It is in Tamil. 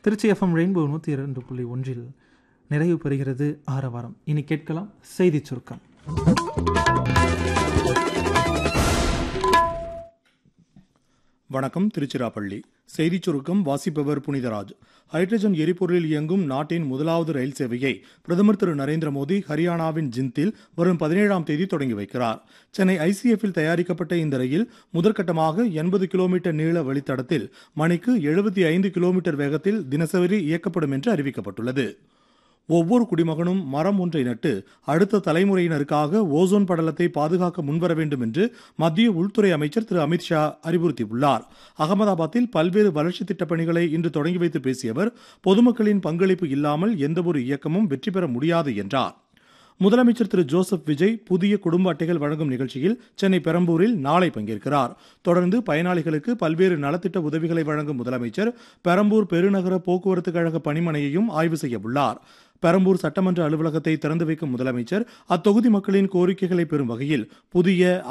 திருச்சி எஃப்எம் ரெயின்போ நூற்றி இரண்டு புள்ளி ஒன்றில் நிறைவு பெறுகிறது ஆரவாரம் இனி கேட்கலாம் செய்திச் சுருக்கம் வணக்கம் திருச்சிராப்பள்ளி செய்திச் சுருக்கம் வாசிப்பவர் புனிதராஜ் ஹைட்ரஜன் எரிபொருளில் இயங்கும் நாட்டின் முதலாவது ரயில் சேவையை பிரதமர் திரு நரேந்திர மோடி ஹரியானாவின் ஜிந்தில் வரும் பதினேழாம் தேதி தொடங்கி வைக்கிறார் சென்னை ஐசிஎஃப்பில் தயாரிக்கப்பட்ட இந்த ரயில் முதற்கட்டமாக எண்பது கிலோமீட்டர் நீள வழித்தடத்தில் மணிக்கு எழுபத்தி ஐந்து கிலோமீட்டர் வேகத்தில் தினசரி இயக்கப்படும் என்று அறிவிக்கப்பட்டுள்ளது ஒவ்வொரு குடிமகனும் மரம் ஒன்றை நட்டு அடுத்த தலைமுறையினருக்காக ஓசோன் படலத்தை பாதுகாக்க முன்வர வேண்டும் என்று மத்திய உள்துறை அமைச்சர் திரு அமித்ஷா அறிவுறுத்தியுள்ளார் அகமதாபாத்தில் பல்வேறு வளர்ச்சி திட்டப் பணிகளை இன்று தொடங்கி வைத்து பேசிய அவர் பொதுமக்களின் பங்களிப்பு இல்லாமல் எந்தவொரு இயக்கமும் வெற்றி பெற முடியாது என்றார் முதலமைச்சர் திரு ஜோசப் விஜய் புதிய குடும்ப அட்டைகள் வழங்கும் நிகழ்ச்சியில் சென்னை பெரம்பூரில் நாளை பங்கேற்கிறார் தொடர்ந்து பயனாளிகளுக்கு பல்வேறு நலத்திட்ட உதவிகளை வழங்கும் முதலமைச்சர் பெரம்பூர் பெருநகர போக்குவரத்து கழக பணிமனையையும் ஆய்வு செய்ய உள்ளார் பெரம்பூர் சட்டமன்ற அலுவலகத்தை திறந்து வைக்கும் முதலமைச்சர் அத்தொகுதி மக்களின் கோரிக்கைகளை பெறும் வகையில் புதிய